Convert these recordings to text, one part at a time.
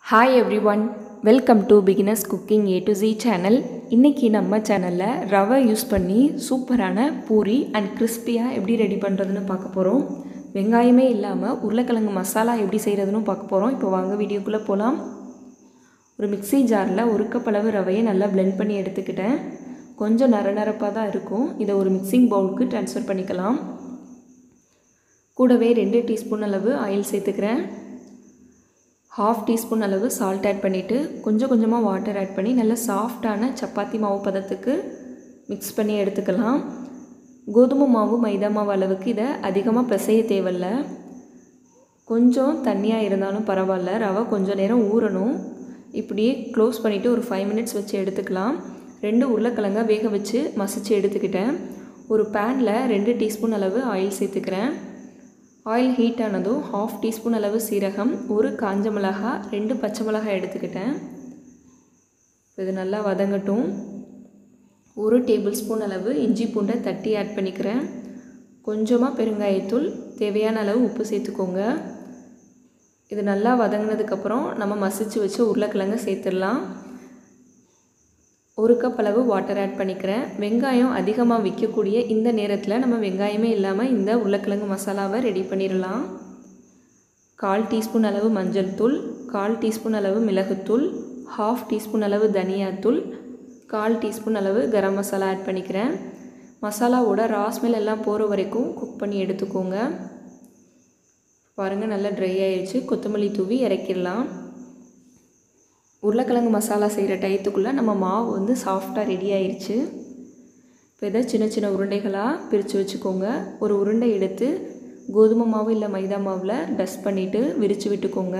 hi everyone welcome to beginners cooking A to Z channel இன்றைக்கி நம்ம சேனலில் ரவை யூஸ் பண்ணி சூப்பரான பூரி அண்ட் கிறிஸ்பியாக எப்படி ரெடி பண்ணுறதுன்னு பார்க்க போகிறோம் வெங்காயமே இல்லாமல் உருளைக்கிழங்கு மசாலா எப்படி செய்கிறதுன்னு பார்க்க போகிறோம் இப்போ வாங்க வீடியோக்குள்ளே போகலாம் ஒரு மிக்ஸி ஜாரில் ஒரு கப் அளவு ரவையை நல்லா பிளெண்ட் பண்ணி எடுத்துக்கிட்டேன் கொஞ்சம் நர நரப்பாக தான் இருக்கும் இதை ஒரு மிக்சிங் பவுலுக்கு ட்ரான்ஸ்ஃபர் பண்ணிக்கலாம் கூடவே ரெண்டு டீஸ்பூன் அளவு ஆயில் சேர்த்துக்கிறேன் ஹாஃப் டீஸ்பூன் அளவு சால்ட் ஆட் பண்ணிவிட்டு கொஞ்சம் கொஞ்சமாக வாட்டர் ஆட் பண்ணி நல்லா சாஃப்டான சப்பாத்தி மாவு பதத்துக்கு மிக்ஸ் பண்ணி எடுத்துக்கலாம் கோதுமை மாவு மைதா மாவு அளவுக்கு இதை அதிகமாக பிசைய தேவையில்ல கொஞ்சம் தண்ணியாக இருந்தாலும் பரவாயில்ல ரவை கொஞ்சம் நேரம் ஊறணும் இப்படியே க்ளோஸ் பண்ணிவிட்டு ஒரு ஃபைவ் மினிட்ஸ் வச்சு எடுத்துக்கலாம் ரெண்டு உருளைக்கிழங்க வேக வச்சு மசித்து எடுத்துக்கிட்டேன் ஒரு பேனில் ரெண்டு டீஸ்பூன் அளவு ஆயில் சேர்த்துக்கிறேன் ஆயில் ஹீட் ஆனதும் ஹாஃப் டீஸ்பூன் அளவு சீரகம் ஒரு காஞ்ச மிளகா ரெண்டு பச்சை மிளகாய் எடுத்துக்கிட்டேன் இது நல்லா வதங்கட்டும் ஒரு டேபிள் ஸ்பூன் அளவு இஞ்சி பூண்டை தட்டி ஆட் பண்ணிக்கிறேன் கொஞ்சமாக பெருங்காயத்தூள் தேவையான அளவு உப்பு சேர்த்துக்கோங்க இது நல்லா வதங்கினதுக்கப்புறம் நம்ம மசிச்சு வச்சு உருளைக்கிழங்க சேர்த்துடலாம் ஒரு கப் அளவு வாட்டர் ஆட் பண்ணிக்கிறேன் வெங்காயம் அதிகமாக விற்கக்கூடிய இந்த நேரத்தில் நம்ம வெங்காயமே இல்லாமல் இந்த உருளைக்கிழங்கு மசாலாவை ரெடி பண்ணிடலாம் கால் டீஸ்பூன் அளவு மஞ்சள் தூள் கால் டீஸ்பூன் அளவு மிளகுத்தூள் ஹாஃப் டீஸ்பூன் அளவு தனியாத்தூள் கால் டீஸ்பூன் அளவு கரம் மசாலா ஆட் பண்ணிக்கிறேன் மசாலாவோட ராஸ்மெல் எல்லாம் போகிற வரைக்கும் குக் பண்ணி எடுத்துக்கோங்க பாருங்கள் நல்லா ட்ரை ஆயிடுச்சு கொத்தமல்லி தூவி இறக்கிடலாம் உருளைக்கிழங்கு மசாலா செய்கிற டயத்துக்குள்ளே நம்ம மாவு வந்து சாஃப்டாக ரெடி ஆயிடுச்சு இப்போ இதை சின்ன சின்ன உருண்டைகளாக பிரித்து வச்சுக்கோங்க ஒரு உருண்டை எடுத்து கோதுமை மாவு இல்லை மைதா மாவில் டஸ்ட் பண்ணிவிட்டு விரித்து விட்டுக்கோங்க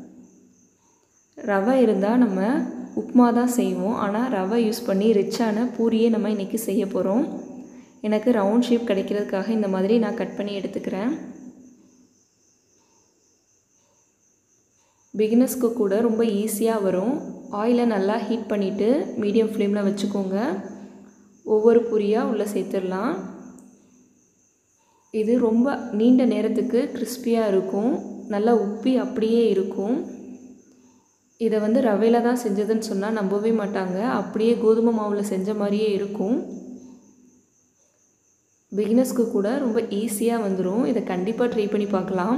ரவை இருந்தால் நம்ம உப்புமா தான் செய்வோம் ஆனால் ரவை யூஸ் பண்ணி ரிச்சான பூரியே நம்ம இன்றைக்கி செய்ய போகிறோம் எனக்கு ரவுண்ட் ஷேப் கிடைக்கிறதுக்காக இந்த மாதிரி நான் கட் பண்ணி எடுத்துக்கிறேன் பிகினர்ஸ்க்கு கூட ரொம்ப ஈஸியாக வரும் ஆயிலை நல்லா ஹீட் பண்ணிவிட்டு மீடியம் ஃப்ளேமில் வச்சுக்கோங்க ஒவ்வொரு பூரியாக உள்ளே சேர்த்துடலாம் இது ரொம்ப நீண்ட நேரத்துக்கு கிறிஸ்பியாக இருக்கும் நல்லா உப்பி அப்படியே இருக்கும் இதை வந்து ரவையில் தான் செஞ்சதுன்னு சொன்னால் நம்பவே மாட்டாங்க அப்படியே கோதுமை மாவில் செஞ்ச மாதிரியே இருக்கும் பிகினர்ஸ்க்கு கூட ரொம்ப ஈஸியாக வந்துடும் இதை கண்டிப்பாக ட்ரை பண்ணி பார்க்கலாம்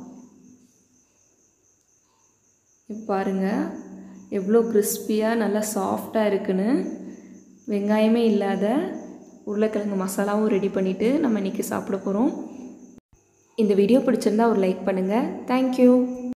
பாருங்கள் எவ்வளோ கிறிஸ்பியாக நல்லா சாஃப்டாக இருக்குன்னு வெங்காயமே இல்லாத உருளைக்கிழங்கு மசாலாவும் ரெடி பண்ணிவிட்டு நம்ம இன்றைக்கி சாப்பிட போகிறோம் இந்த வீடியோ பிடிச்சிருந்தா ஒரு லைக் பண்ணுங்கள் தேங்க்யூ